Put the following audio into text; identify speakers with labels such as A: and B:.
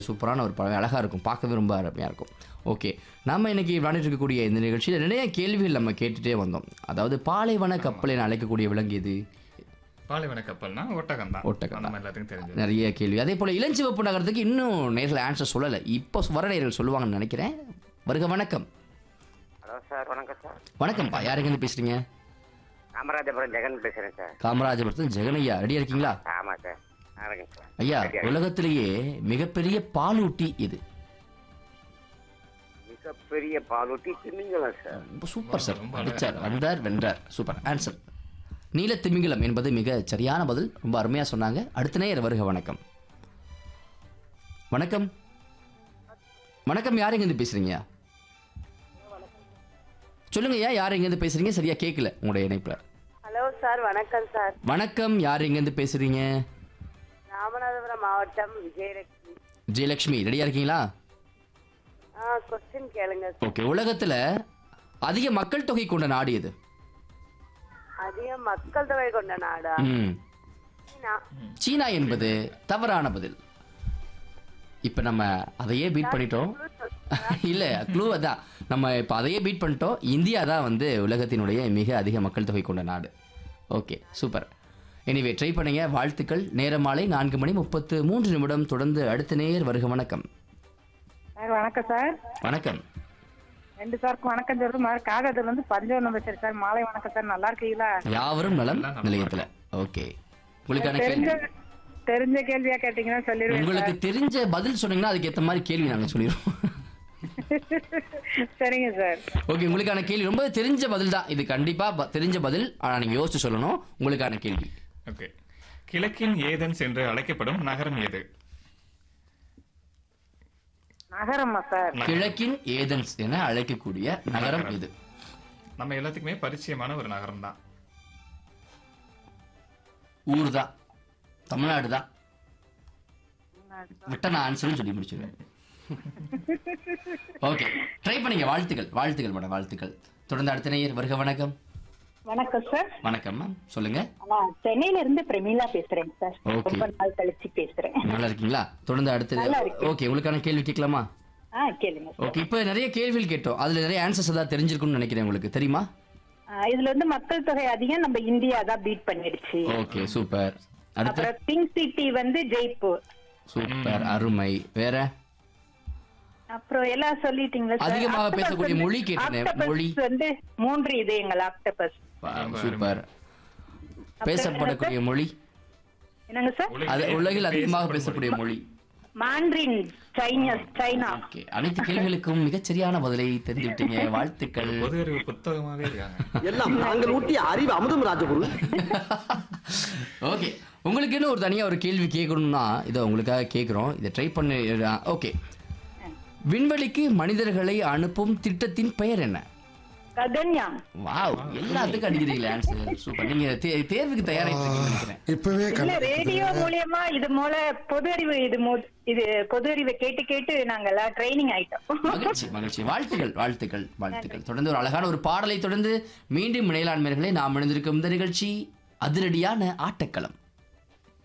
A: சூப்பரான ஒரு படம் அழகாக இருக்கும் பார்க்கவே ரொம்ப அருமையாக இருக்கும் ஓகே நம்ம இன்னைக்கு விளையாண்டுட்டு இருக்கக்கூடிய இந்த நிகழ்ச்சியில் நிறைய கேள்விகள் நம்ம கேட்டுட்டே வந்தோம் அதாவது பாலைவன கப்பல் என அழைக்கக்கூடிய விலங்கு எது
B: பாலைவன கப்பல்னா ஒட்டகம் தான்
A: ஒட்டகம்
B: நம்ம எல்லாத்துக்கும் தெரிஞ்சது
A: நிறைய கேள்வி அதே போல் இளஞ்சிவப்பு நகரத்துக்கு இன்னும் நேரில் ஆன்சர் சொல்லலை இப்போ வர நேர்கள் சொல்லுவாங்கன்னு நினைக்கிறேன் வருக வணக்கம்
C: ஹலோ சார் வணக்கம் சார்
A: வணக்கம்ப்பா யாருங்கன்னு பேசுறீங்க
C: காமராஜபுரம் ஜெகன் பேசுகிறேன் சார்
A: காமராஜபுரத்து ஜெகனையா ரெடியா இருக்கீங்களா
C: ஆமாம் சார் ஆ இருக்கேன் சார்
A: ஐயா
C: சரியா.
A: உலகத்திலேயே மிகப்பெரிய பாலூட்டி இது
C: மிகப்பெரிய பாலூட்டி திமிங்கலம் சார்
A: ரொம்ப சூப்பர் சார்
B: ரொம்ப அழகா
A: அடிச்சார் வந்தார் வென்றார் சூப்பர் ஆன்சர் நீல திமிங்கலம் என்பது மிக சரியான பதில் ரொம்ப அருமையா சொன்னாங்க அடுத்த நேயர் வருக வணக்கம் வணக்கம் வணக்கம் யார் எங்கேருந்து பேசுறீங்க சொல்லுங்க ஐயா யார் எங்கேருந்து பேசுறீங்க சரியா கேட்கல உங்களுடைய இணைப்புல
D: ஹலோ சார் வணக்கம் சார்
A: வணக்கம் யார் எங்கேருந்து பேசுறீங்க
D: ராமநாதபுரம் மாவட்டம் விஜயலட்சுமி
A: ஜெயலட்சுமி ரெடியா இருக்கீங்களா
D: ஆ கொஸ்டின் கேளுங்க சார்
A: ஓகே உலகத்துல அதிக மக்கள் தொகை கொண்ட நாடு எது
D: அதிக மக்கள் தொகை கொண்ட நாடா
A: ம்
D: சீனா
A: சீனா என்பது தவறான பதில் இப்போ நம்ம அதையே பீட் பண்ணிட்டோம் இல்லை க்ளூ அதான் நம்ம இப்போ அதையே பீட் பண்ணிட்டோம் இந்தியா தான் வந்து உலகத்தினுடைய மிக அதிக மக்கள் தொகை கொண்ட நாடு ஓகே சூப்பர் எனிவே ட்ரை பண்ணுங்க வாழ்த்துக்கள் நேரம் மாலை நான்கு மணி முப்பத்து மூன்று நிமிடம் தொடர்ந்து அடுத்த நேயர் வருக வணக்கம்
E: சார் வணக்கம் சார்
A: வணக்கம்
E: ரெண்டு சாருக்கும் வணக்கம் சொல்றேன் மாதிரி காகத்தில் வந்து பஞ்சவனம் பேசுறேன் சார் மாலை வணக்கம் சார் நல்லா இருக்கீங்களா
A: யாவரும் நலம் நிலையத்தில் ஓகே உங்களுக்கான
E: தெரிஞ்ச
A: கேள்வி
E: தெரிஞ்ச கேள்வியா கேட்டீங்கன்னா சொல்லிடுவேன்
A: உங்களுக்கு தெரிஞ்ச பதில் சொன்னீங்கன்னா அதுக்கு ஏற்ற மாதிரி கேள்வி நாங்கள் சொல்லிடுவோம்
E: சரிங்க சார்
A: ஓகே உங்களுக்கான கேள்வி ரொம்ப தெரிஞ்ச பதில் தான் இது கண்டிப்பா ப- தெரிஞ்ச பதில் ஆனா நீங்க யோசிச்சு சொல்லணும் உங்களுக்கான கேள்வி
B: ஓகே கிழக்கின் ஏதென்ஸ் என்று அழைக்கப்படும் நகரம் எது
E: நகரமா சார்
A: கிழக்கின் ஏதென்ஸ் என அழைக்கக்கூடிய நகரம் இது
B: நம்ம எல்லாத்துக்குமே பரிச்சயமான ஒரு நகரம் தான்
A: ஊர் தான் தமிழ்நாடு தான் விட்ட நான் ஆன்சரும் சொல்லி முடிச்சிருவேன் ஓகே ட்ரை பண்ணீங்க வாழ்த்துக்கள் வாழ்த்துக்கள் மேடம் வாழ்த்துக்கள் தொடர்ந்து அடுத்த நேயர் வருக வணக்கம்
E: வணக்கம் சார்
A: வணக்கம் மேம் சொல்லுங்க
E: நான் சென்னையில இருந்து பிரமிளா பேசுறேன் சார்
A: Okay.
E: ரொம்ப நாள் கழிச்சு பேசுறேன்
A: நல்லா இருக்கீங்களா தொடர்ந்து அடுத்தது
E: நல்லா இருக்கேன்.
A: ஓகே உங்களுக்கான கேள்வி கேட்கலாமா
E: ஆ கேளுங்க சார்
A: ஓகே இப்போ நிறைய கேள்விகள் கேட்டோம் அதுல நிறைய ஆன்சர்ஸ் ஏதாவது தெரிஞ்சிருக்கும்னு நினைக்கிறேன் உங்களுக்கு தெரியுமா
E: ஆ, இதுல வந்து மக்கள் தொகை அதிகம் நம்ம இந்தியா தான் பீட் பண்ணிடுச்சு
A: ஓகே சூப்பர் அடுத்து
E: அப்புறம் பிங்க் சிட்டி வந்து ஜெய்ப்பூர்
A: சூப்பர் அருமை வேற
E: அப்புறம் எல்லாம் சொல்லிட்டீங்களா சார்?
A: அதிகமாக
E: Octopus
A: பேசக்கூடிய
E: வந்து-
A: மொழி கேட்டேனே,
E: Octopus
A: மொழி.
E: வந்து மூன்று இதயங்கள் ஆக்டபஸ்
A: சூப்பர் பேசப்படக்கூடிய மொழி
E: என்னங்க சார்
A: அது உலகில் அதிகமாக பேசக்கூடிய மொழி
E: மாண்ட்ரின் சைனா சைனா
A: ஓகே அனைத்து கேள்விகளுக்கும் மிகச்சரியான பதிலை தெரிந்து விட்டீங்க வாழ்த்துக்கள்
B: பொது அறிவு புத்தகமாவே இருக்காங்க
F: எல்லாம் நாங்கள் ஊட்டிய அறிவு அமுதம் ராஜகுரு
A: ஓகே உங்களுக்கு இன்னும் ஒரு தனியாக ஒரு கேள்வி கேட்கணும்னா இதை உங்களுக்காக கேட்குறோம் இதை ட்ரை பண்ணி ஓகே விண்வெளிக்கு மனிதர்களை அனுப்பும் திட்டத்தின் பெயர் என்ன
E: ககன்யான்
A: வாவ் எல்லாத்துக்கும் அடிக்கிறீங்களே ஆன்சர் சூப்பர் நீங்க தே- தேர்வுக்கு தயாராகிட்டு இருக்கீங்கன்னு நினைக்கிறேன்
G: இப்பவே
E: இல்ல ரேடியோ மூலியமா இது மூல பொது அறிவு இது மு- இது பொது அறிவை கேட்டு கேட்டு நாங்க எல்லாம் ட்ரைனிங் ஆயிட்டோம்
A: மகிழ்ச்சி மகிழ்ச்சி வாழ்த்துக்கள் வாழ்த்துக்கள் வாழ்த்துக்கள் தொடர்ந்து ஒரு அழகான ஒரு பாடலை தொடர்ந்து மீண்டும் இணையலாண்மைகளை நாம் இணைந்திருக்கும் இந்த நிகழ்ச்சி அதிரடியான ஆட்டக்களம்